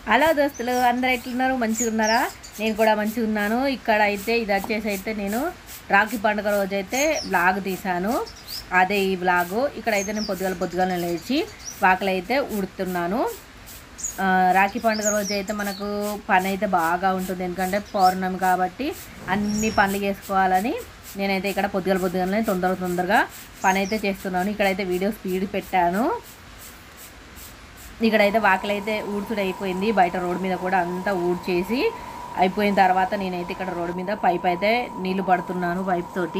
Hello దోస్తులు అందరు ఎట్లున్నారు మంచిగా ఉన్నారా నేను కూడా మంచిగా ఉన్నాను ఇక్కడ అయితే ఇది వచ్చేసి అయితే నేను రాఖీ పండుగ రోజు అయితే బ్లాగ్ తీశాను అదే ఈ బ్లాగు ఇక్కడైతే నేను పొద్దుగాల పొద్దుగాల లేచి వాకలు అయితే ఉడుతున్నాను ఆ, రాఖీ పండుగ రోజు అయితే మనకు పని అయితే బాగా ఉంటుంది ఎందుకంటే పౌర్ణమి కాబట్టి అన్ని పనులు చేసుకోవాలని నేనైతే ఇక్కడ పొద్దుగల పొద్దుగాలనే తొందర తొందరగా పని అయితే చేస్తున్నాను ఇక్కడైతే వీడియో స్పీడ్ పెట్టాను ఇక్కడైతే వాకిలి అయితే ఊడ్చుడు అయిపోయింది బయట రోడ్డు మీద కూడా అంతా ఊడ్చేసి అయిపోయిన తర్వాత నేనైతే ఇక్కడ రోడ్డు మీద పైప్ అయితే నీళ్లు పడుతున్నాను పైప్ తోటి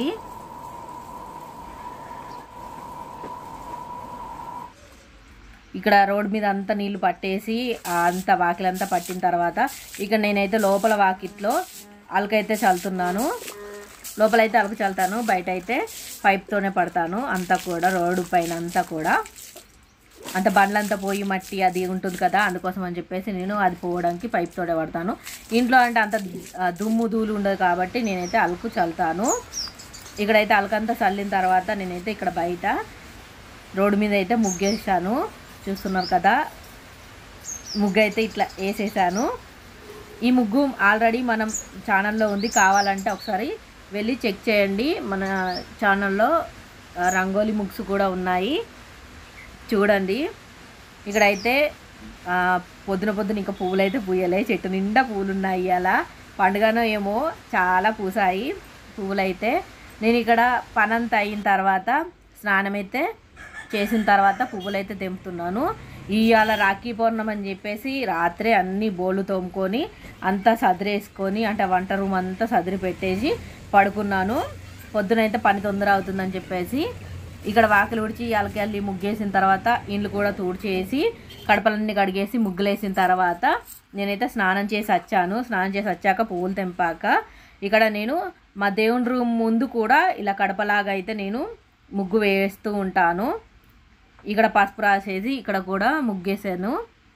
ఇక్కడ రోడ్ మీద అంతా నీళ్లు పట్టేసి ఆ అంత వాకిలంతా పట్టిన తర్వాత ఇక్కడ నేనైతే లోపల వాకిట్లో అలకైతే చల్లుతున్నాను లోపలైతే అలక చల్లుతాను బయట అయితే పైప్తోనే పడతాను అంతా కూడా రోడ్డు పైన అంతా కూడా అంత బండ్లంతా పోయి మట్టి అది ఉంటుంది కదా అందుకోసం అని చెప్పేసి నేను అది పోవడానికి పైప్ తోడే పడతాను ఇంట్లో అంటే అంత ఆ, దుమ్ము ధూళి ఉండదు కాబట్టి నేనైతే అలుకు చల్లుతాను ఇక్కడైతే అలకంతా చల్లిన తర్వాత నేనైతే ఇక్కడ బయట రోడ్డు మీద అయితే ముగ్గేసాను చూస్తున్నారు కదా ముగ్గు అయితే ఇట్లా వేసేసాను ఈ ముగ్గు ఆల్రెడీ మనం ఛానల్లో ఉంది కావాలంటే ఒకసారి వెళ్ళి చెక్ చేయండి మన ఛానల్లో ఆ, రంగోలీ ముగ్స్ కూడా ఉన్నాయి చూడండి ఇక్కడైతే ఆ, పొద్దున పొద్దున ఇంకా పువ్వులు అయితే పూయలే చెట్టు నిండా పువ్వులు ఉన్నాయి అలా పండుగనో ఏమో చాలా పూసాయి పువ్వులు అయితే నేను ఇక్కడ పనంతా అయిన తర్వాత స్నానం అయితే చేసిన తర్వాత పువ్వులు అయితే తెంపుతున్నాను ఇవాళ రాఖీ పౌర్ణమి అని చెప్పేసి రాత్రే అన్ని బోళ్ళు తోముకొని అంతా సదిరేసుకొని అంటే వంట రూమ్ అంతా సదిరి పెట్టేసి పడుకున్నాను పొద్దునైతే పని తొందర అవుతుందని చెప్పేసి ఇక్కడ వాకిలి ఉడిచి అలకెళ్ళి ముగ్గేసిన తర్వాత ఇండ్లు కూడా తూడ్చేసి కడపలన్నీ కడిగేసి ముగ్గులేసిన తర్వాత నేనైతే స్నానం చేసి వచ్చాను స్నానం చేసి వచ్చాక పువ్వులు తెంపాక ఇక్కడ నేను మా దేవుని రూమ్ ముందు కూడా ఇలా కడపలాగా అయితే నేను ముగ్గు వేస్తూ ఉంటాను ఇక్కడ పసుపు రాసేసి ఇక్కడ కూడా ముగ్గేసాను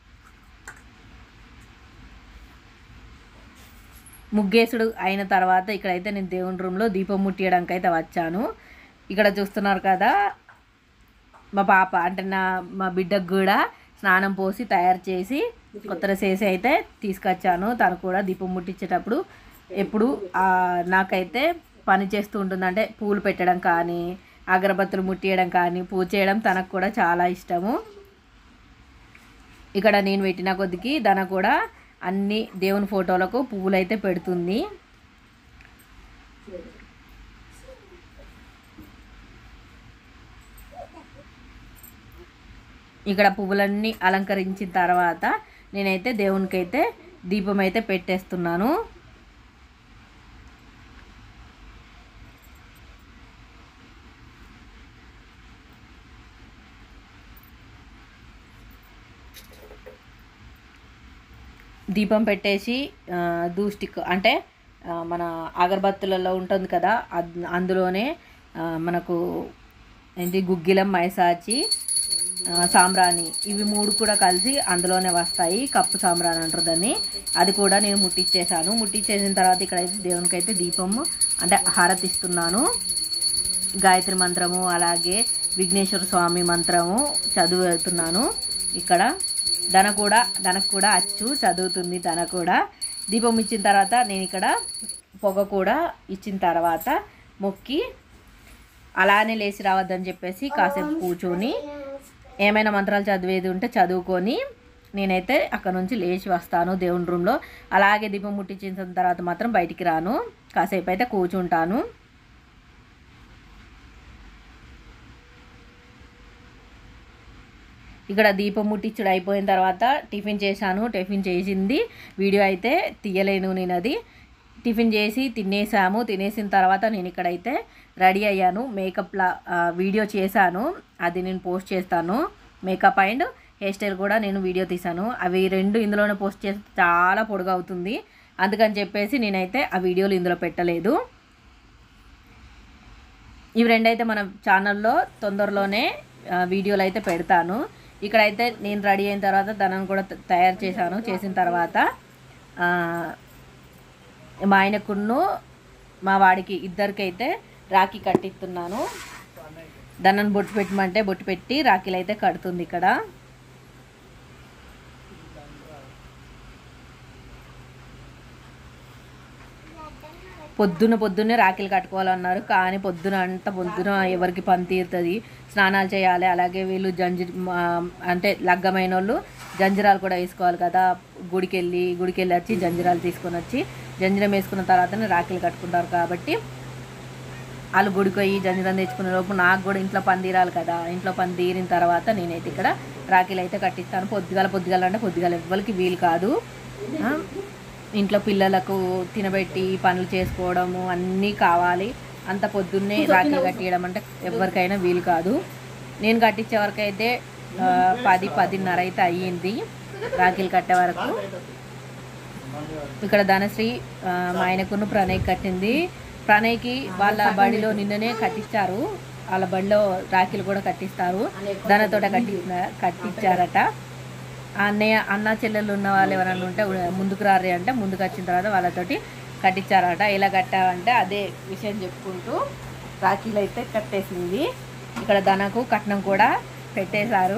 ముగ్గేసుడు అయిన తర్వాత ఇక్కడైతే నేను దేవుని రూమ్లో దీపం ముట్టియడానికి అయితే వచ్చాను ఇక్కడ చూస్తున్నారు కదా మా పాప అంటే నా మా బిడ్డకు కూడా స్నానం పోసి తయారు చేసి కొత్త డ్రెస్ వేసి అయితే తీసుకొచ్చాను తను కూడా దీపం ముట్టించేటప్పుడు ఎప్పుడు ఆ, నాకైతే పని చేస్తూ ఉంటుంది అంటే పూలు పెట్టడం కానీ అగరబత్తులు ముట్టియడం కానీ పూజ చేయడం తనకు కూడా చాలా ఇష్టము ఇక్కడ నేను పెట్టిన కొద్దికి తన కూడా అన్ని దేవుని ఫోటోలకు పువ్వులు అయితే పెడుతుంది ఇక్కడ పువ్వులన్నీ అలంకరించిన తర్వాత నేనైతే దేవునికి అయితే దీపం అయితే పెట్టేస్తున్నాను దీపం పెట్టేసి ఆ, దూస్టిక్ అంటే ఆ, మన అగరబత్తులలో ఉంటుంది కదా అద్- అందులోనే ఆ, మనకు ఏంటి గుగ్గిలం మైసాచి ఆ, సాంబ్రాణి ఇవి మూడు కూడా కలిసి అందులోనే వస్తాయి కప్పు సాంబ్రాణి అంటారు దాన్ని అది కూడా నేను ముట్టించేసాను ముట్టించేసిన తర్వాత ఇక్కడైతే దేవునికి అయితే దీపము అంటే హారతి ఇస్తున్నాను గాయత్రి మంత్రము అలాగే విఘ్నేశ్వర స్వామి మంత్రము చదువుతున్నాను ఇక్కడ ధన కూడా ధనకు కూడా అచ్చు చదువుతుంది ధన కూడా దీపం ఇచ్చిన తర్వాత నేను ఇక్కడ పొగ కూడా ఇచ్చిన తర్వాత మొక్కి అలానే లేచి రావద్దని చెప్పేసి కాసేపు కూర్చొని ఏమైనా మంత్రాలు చదివేది ఉంటే చదువుకొని నేనైతే అక్కడ నుంచి లేచి వస్తాను దేవుని రూమ్లో అలాగే దీపం ముట్టించిన తర్వాత మాత్రం బయటికి రాను కాసేపు అయితే కూర్చుంటాను ఇక్కడ దీపం ముట్టించుడు అయిపోయిన తర్వాత టిఫిన్ చేశాను టిఫిన్ చేసింది వీడియో అయితే తీయలేను నేను అది టిఫిన్ చేసి తినేసాము తినేసిన తర్వాత నేను ఇక్కడైతే రెడీ అయ్యాను మేకప్లా ఆ, వీడియో చేశాను అది నేను పోస్ట్ చేస్తాను మేకప్ అండ్ హెయిర్ స్టైల్ కూడా నేను వీడియో తీశాను అవి రెండు ఇందులోనే పోస్ట్ చేస్తే చాలా పొడుగు అవుతుంది అందుకని చెప్పేసి నేనైతే ఆ వీడియోలు ఇందులో పెట్టలేదు ఇవి రెండైతే మన ఛానల్లో తొందరలోనే ఆ, వీడియోలు అయితే పెడతాను ఇక్కడైతే నేను రెడీ అయిన తర్వాత దానిని కూడా త- తయారు చేశాను చేసిన తర్వాత ఆ, మా ఆయనకును మా వాడికి ఇద్దరికైతే రాఖీ కట్టిస్తున్నాను దానిని బొట్టు పెట్టమంటే బొట్టు పెట్టి రాఖీలు అయితే కడుతుంది ఇక్కడ పొద్దున పొద్దున్నే రాఖీలు కట్టుకోవాలన్నారు కానీ పొద్దున అంత పొద్దున ఎవరికి పని తీరుతుంది స్నానాలు చేయాలి అలాగే వీళ్ళు జంజి మా- అంటే లగ్గమైన వాళ్ళు జంజిరాలు కూడా వేసుకోవాలి కదా గుడికి వెళ్ళి గుడికి వెళ్ళి వచ్చి జంజిరాలు తీసుకొని వచ్చి జంజిరం వేసుకున్న తర్వాతనే రాఖీలు కట్టుకుంటారు కాబట్టి వాళ్ళు గుడికి పోయి జంజిరం తెచ్చుకునే లోపు నాకు కూడా ఇంట్లో పని తీరాలి కదా ఇంట్లో పని తీరిన తర్వాత నేనైతే ఇక్కడ రాఖీలు అయితే కట్టిస్తాను పొద్దుగాల పొద్దుగాల అంటే పొద్దుగాల ఎవ్వరికి వీలు కాదు ఆ, ఇంట్లో పిల్లలకు తినబెట్టి పనులు చేసుకోవడము అన్నీ కావాలి అంత పొద్దున్నే రాఖీలు కట్టియడం అంటే ఎవరికైనా వీలు కాదు నేను కట్టించే వరకు అయితే ఆ, పది పదిన్నర అయితే అయ్యింది రాఖీలు కట్టే వరకు ఇక్కడ ధనశ్రీ ఆ, మా ఆయనకును ప్రణయ్ కట్టింది ప్రణయ్కి వాళ్ళ బడిలో నిన్ననే కట్టించారు వాళ్ళ బడిలో రాఖీలు కూడా కట్టిస్తారు ధనతోట కట్టి కట్టించారట ఆ అన్నయ్య అన్న చెల్లెలు ఉన్న వాళ్ళు ఎవరైనా ఉంటే ముందుకు రారే అంటే ముందుకు వచ్చిన తర్వాత వాళ్ళతోటి కట్టించారట ఎలా కట్టావంటే అదే విషయం చెప్పుకుంటూ రాఖీలు అయితే కట్టేసింది ఇక్కడ ధనకు కట్నం కూడా పెట్టేశారు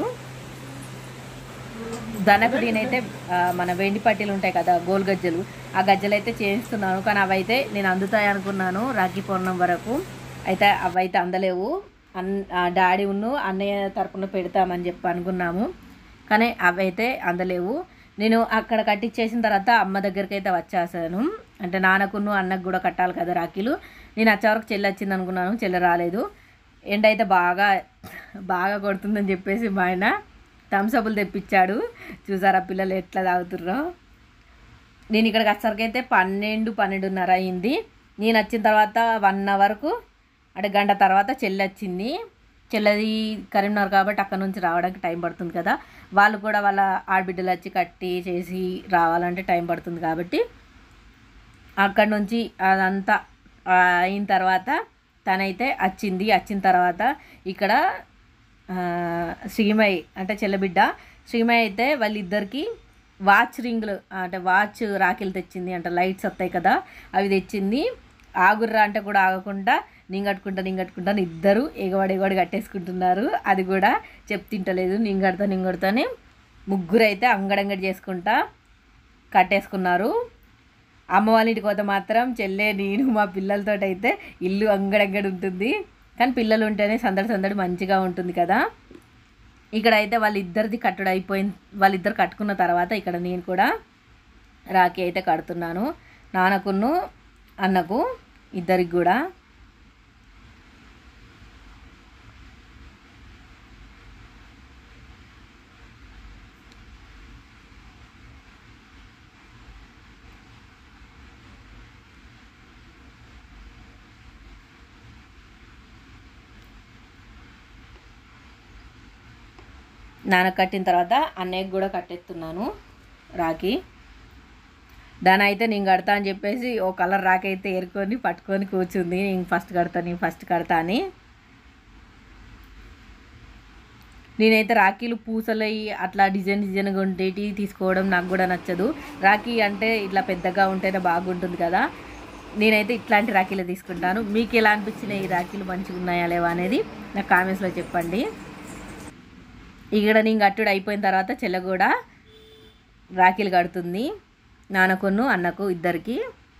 ధనకు నేనైతే ఆ, మన వెండి పట్టీలు ఉంటాయి కదా గోల్ గజ్జలు ఆ గజ్జలు అయితే చేయిస్తున్నాను కానీ అవి అయితే నేను అందుతాయి అనుకున్నాను రాఖీ పౌర్ణం వరకు అయితే అవి అయితే అందలేవు అన్ ఆ డాడీ ఉన్ను అన్నయ్య తరపున పెడతామని చెప్పి అనుకున్నాము కానీ అవి అయితే అందలేవు నేను అక్కడ కట్టించేసిన తర్వాత అమ్మ దగ్గరికి అయితే వచ్చేసాను అంటే నాన్నకును అన్నకు కూడా కట్టాలి కదా రాఖీలు నేను వచ్చే వరకు చెల్లి వచ్చింది అనుకున్నాను చెల్లి రాలేదు ఎండ అయితే బాగా బాగా కొడుతుందని చెప్పేసి మా ఆయన థమ్సప్లు తెప్పించాడు చూసారా పిల్లలు ఎట్లా తాగుతుర్రో నేను ఇక్కడికి వచ్చేసరికి అయితే పన్నెండు పన్నెండున్నర అయింది నేను వచ్చిన తర్వాత వన్ అవర్కు అంటే గంట తర్వాత చెల్లి వచ్చింది చెల్లది కరీంనగర్ కాబట్టి అక్కడ నుంచి రావడానికి టైం పడుతుంది కదా వాళ్ళు కూడా వాళ్ళ ఆడబిడ్డలు వచ్చి కట్టి చేసి రావాలంటే టైం పడుతుంది కాబట్టి అక్కడ నుంచి అదంతా ఆ, అయిన తర్వాత తనైతే వచ్చింది వచ్చిన తర్వాత ఇక్కడ ఆ, శ్రీమయి అంటే చెల్లబిడ్డ శ్రీమయి అయితే వాళ్ళిద్దరికి వాచ్ రింగులు అంటే వాచ్ రాఖీలు తెచ్చింది అంటే లైట్స్ వస్తాయి కదా అవి తెచ్చింది ఆగుర్రా అంటే కూడా ఆగకుండా నింగట్టుకుంటా నింగట్టుకుంటా అని ఇద్దరు ఎగవాడి ఎగవాడి కట్టేసుకుంటున్నారు అది కూడా చెప్తింటలేదు నింగడతా నింగడతాని ముగ్గురు అయితే అంగడంగడి చేసుకుంటా కట్టేసుకున్నారు అమ్మ వాళ్ళ ఇంటికి పోతే మాత్రం చెల్లె నేను మా పిల్లలతో అయితే ఇల్లు అంగడంగడి ఉంటుంది కానీ పిల్లలు ఉంటేనే సందడి సందడి మంచిగా ఉంటుంది కదా ఇక్కడ అయితే వాళ్ళిద్దరిది కట్టుడు అయిపోయింది వాళ్ళిద్దరు కట్టుకున్న తర్వాత ఇక్కడ నేను కూడా రాఖీ అయితే కడుతున్నాను నాన్నకును అన్నకు ఇద్దరికి కూడా నాన్నకు కట్టిన తర్వాత అన్నయ్యకి కూడా కట్టెత్తున్నాను రాఖీ దాని అయితే నేను కడతా అని చెప్పేసి ఓ కలర్ రాఖీ అయితే ఏరుకొని పట్టుకొని కూర్చుంది నేను ఫస్ట్ కడతా నేను ఫస్ట్ కడతా అని నేనైతే రాఖీలు పూసలై అట్లా డిజైన్ డిజైన్గా ఉండేటి తీసుకోవడం నాకు కూడా నచ్చదు రాఖీ అంటే ఇట్లా పెద్దగా ఉంటేనే బాగుంటుంది కదా నేనైతే ఇట్లాంటి రాఖీలు తీసుకుంటాను మీకు ఎలా అనిపించినాయి ఈ రాఖీలు మంచిగా ఉన్నాయా లేవా అనేది నాకు కామెంట్స్లో చెప్పండి ఇక్కడ నేను కట్టుడు అయిపోయిన తర్వాత చెల్ల కూడా రాఖీలు కడుతుంది నాన్నకును అన్నకు ఇద్దరికి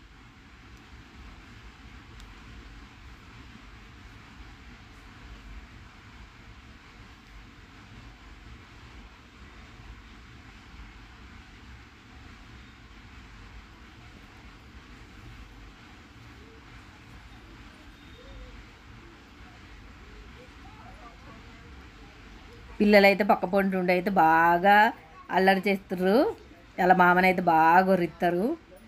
పిల్లలైతే పక్క పొంటి ఉండి అయితే బాగా అల్లరి చేస్తారు వాళ్ళ మామనైతే బాగా గొర్రిస్తారు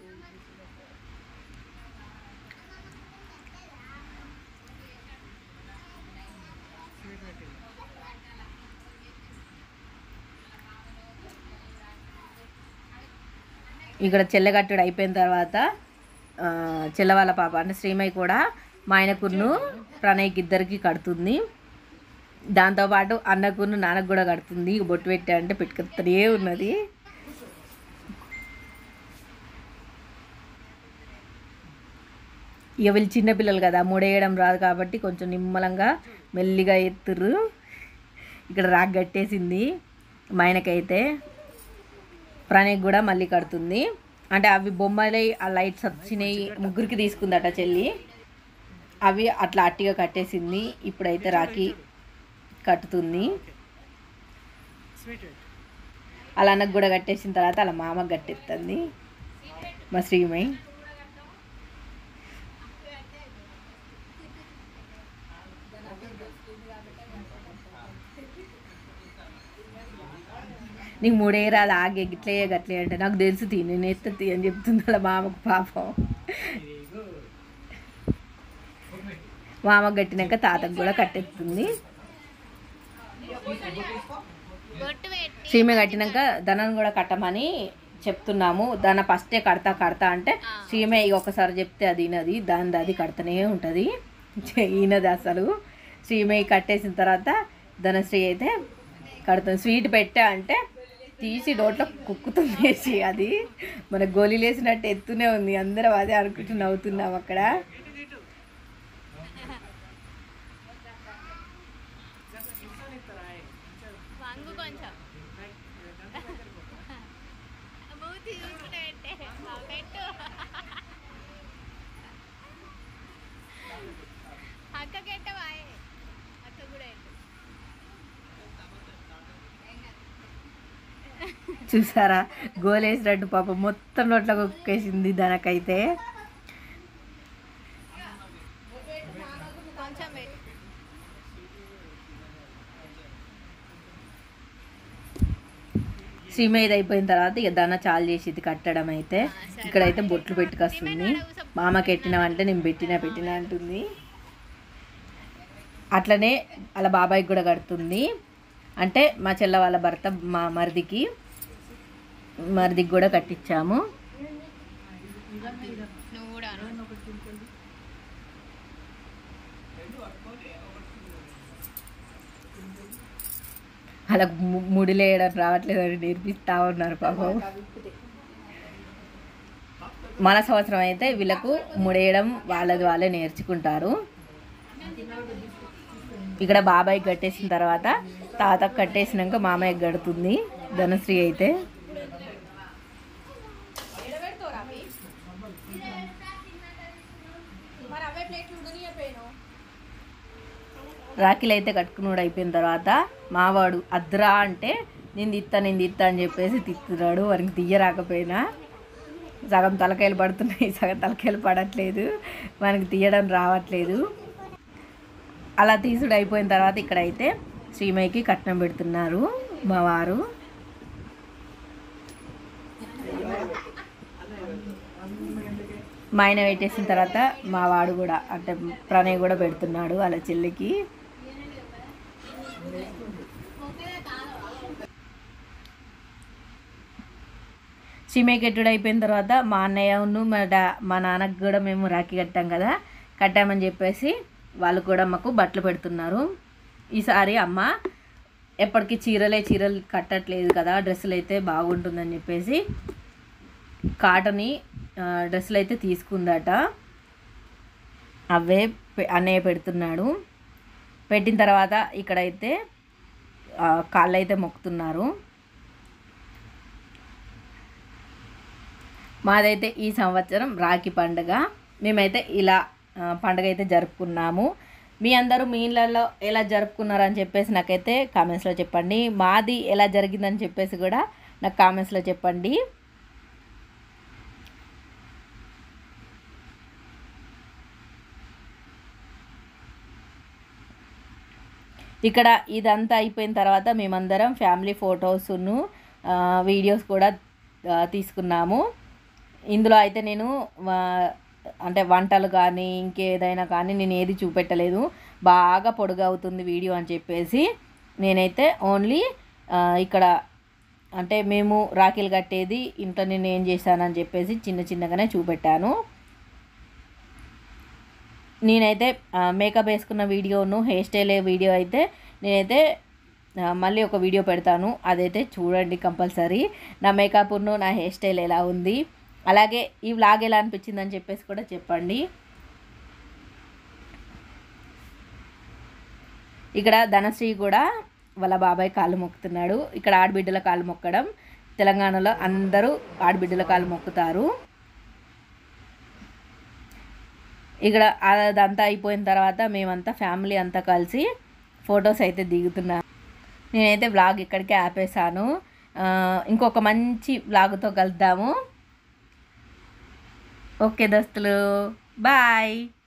ఇక్కడ చెల్లెగట్టుడు అయిపోయిన తర్వాత ఆ, చెల్ల వాళ్ళ పాప అంటే శ్రీమయ్య కూడా మా ఆయనకును ప్రణయ్కి ఇద్దరికి కడుతుంది దాంతోపాటు అన్నకును నాన్నకు కూడా కడుతుంది ఇక బొట్టు పెట్టా అంటే పెట్టుకుతూనే ఉన్నది ఇక వీళ్ళు చిన్నపిల్లలు కదా మూడేయడం రాదు కాబట్టి కొంచెం నిమ్మలంగా మెల్లిగా ఎత్తుర్రు ఇక్కడ రాక్ కట్టేసింది మా ఆయనకైతే ప్రణయ్ కూడా మళ్ళీ కడుతుంది అంటే అవి బొమ్మలై ఆ లైట్స్ వచ్చినాయి ముగ్గురికి తీసుకుందట చెల్లి అవి అట్లా అట్టిగా కట్టేసింది ఇప్పుడైతే రాఖీ కట్టుతుంది అలా అన్నకు కూడా కట్టేసిన తర్వాత అలా మామకు కట్టేస్తుంది మా శ్రీమయి నీకు మూడే రాదు ఆగే గిట్లే గట్లే అంటే నాకు తెలుసు తీ నేను ఎత్త అని చెప్తుంది అలా మామకు పాపం మామకు కట్టినాక తాతకు కూడా కట్టెత్తుంది బొట్టు పెట్టి సీమె కట్టినాక ధనం కూడా కట్టమని చెప్తున్నాము దాని ఫస్టే కడతా కడతా అంటే సీమె ఇక ఒకసారి చెప్తే అది వినది దాని అది కడతనే ఉంటుంది ఈయనది అసలు సీమె కట్టేసిన తర్వాత ధనశ్రీ అయితే కడుతుంది స్వీట్ పెట్టా అంటే తీసి నోట్లో కుక్కుతుంది వేసి అది మన గోళీలు వేసినట్టు ఎత్తునే ఉంది అందరం అదే అనుకుంటూ నవ్వుతున్నాం అక్కడ వంగు కొంచెం మూతి చూసుకుంటే పెట్టే. ఆ, పెట్టు అక్కకి ఎట్టవాయే అక్క కూడా ఎట్టు చూసారా గోలేసినట్టు పాపం మొత్తం నోట్లో కుక్కేసింది దానికైతే కొంచెం పెట్టు శ్రీమేది అయిపోయిన తర్వాత ఇక దాన చాలు చేసేది కట్టడం అయితే ఇక్కడైతే బొట్లు పెట్టుకొస్తుంది మామకి పెట్టినావంటే నేను పెట్టినా పెట్టినా అంటుంది అట్లనే వాళ్ళ బాబాయ్కి కూడా కడుతుంది అంటే మా చెల్ల వాళ్ళ భర్త మా మరిదికి మరిదికి కూడా కట్టించాము నువ్వు కూడా అను. అలా ముడిలేయడం రావట్లేదని నేర్పిస్తా ఉన్నారు పాపం మన సంవత్సరం అయితే వీళ్ళకు ముడేయడం వాళ్ళది వాళ్ళే నేర్చుకుంటారు ఇక్కడ బాబాయ్ కట్టేసిన తర్వాత తాతకు కట్టేసినాక మామయ్య కడుతుంది ధనశ్రీ అయితే రాఖీలు అయితే కట్టుకున్నాడు అయిపోయిన తర్వాత మావాడు అద్రా అంటే నేను తిత్తా నేను తిత్తా అని చెప్పేసి తిత్తున్నాడు వానికి తీయరాకపోయినా సగం తలకాయలు పడుతున్నాయి సగం తలకాయలు పడట్లేదు మనకి తీయడం రావట్లేదు అలా తీసుడు అయిపోయిన తర్వాత ఇక్కడైతే శ్రీమయ్యకి కట్నం పెడుతున్నారు మా వారు మా ఆయన పెట్టేసిన తర్వాత మా వాడు కూడా అంటే ప్రణయ్ కూడా పెడుతున్నాడు వాళ్ళ చెల్లికి సీమే కట్టుడు అయిపోయిన తర్వాత మా అన్నయ్యను మా డా మా నాన్నకు కూడా మేము రాఖీ కట్టాం కదా కట్టామని చెప్పేసి వాళ్ళు కూడా మాకు బట్టలు పెడుతున్నారు ఈసారి అమ్మ ఎప్పటికీ చీరలే చీరలు కట్టట్లేదు కదా డ్రెస్సులు అయితే బాగుంటుందని చెప్పేసి కాటని ఆ, డ్రెస్సులు అయితే తీసుకుందట అవే పె- అన్నయ్య పెడుతున్నాడు పెట్టిన తర్వాత ఇక్కడైతే ఆ, కాళ్ళు అయితే మొక్కుతున్నారు మాదైతే ఈ సంవత్సరం రాఖీ పండుగ మేమైతే ఇలా ఆ, పండుగ అయితే జరుపుకున్నాము మీ అందరూ మీ ఇళ్ళల్లో ఎలా జరుపుకున్నారని చెప్పేసి నాకైతే కామెంట్స్లో చెప్పండి మాది ఎలా జరిగిందని చెప్పేసి కూడా నాకు కామెంట్స్లో చెప్పండి ఇక్కడ ఇదంతా అయిపోయిన తర్వాత మేమందరం ఫ్యామిలీ ఫొటోస్ను వీడియోస్ కూడా ఆ, తీసుకున్నాము ఇందులో అయితే నేను ఆ, అంటే వంటలు కానీ ఇంకేదైనా కానీ నేను ఏది చూపెట్టలేదు బాగా పొడుగు అవుతుంది వీడియో అని చెప్పేసి నేనైతే ఓన్లీ ఆ, ఇక్కడ అంటే మేము రాఖీలు కట్టేది ఇంట్లో నేను ఏం చేశానని చెప్పేసి చిన్న చిన్నగానే చూపెట్టాను నేనైతే ఆ, మేకప్ వేసుకున్న వీడియోను హెయిర్ స్టైల్ వీడియో అయితే నేనైతే ఆ, మళ్ళీ ఒక వీడియో పెడతాను అదైతే చూడండి కంపల్సరీ నా మేకప్ను నా హెయిర్ స్టైల్ ఎలా ఉంది అలాగే ఈ వ్లాగ్ ఎలా అనిపించిందని చెప్పేసి కూడా చెప్పండి ఇక్కడ ధనశ్రీ కూడా వాళ్ళ బాబాయ్ కాళ్ళు మొక్కుతున్నాడు ఇక్కడ ఆడబిడ్డల కాళ్ళు మొక్కడం తెలంగాణలో అందరూ ఆడబిడ్డల కాలు మొక్కుతారు ఇక్కడ అదంతా అయిపోయిన తర్వాత మేమంతా ఫ్యామిలీ అంతా కలిసి ఫొటోస్ అయితే దిగుతున్నాం నేనైతే వ్లాగ్ ఇక్కడికే ఆపేశాను ఆ, ఇంకొక మంచి వ్లాగ్తో కలుద్దాము ఓకే దోస్తులు బాయ్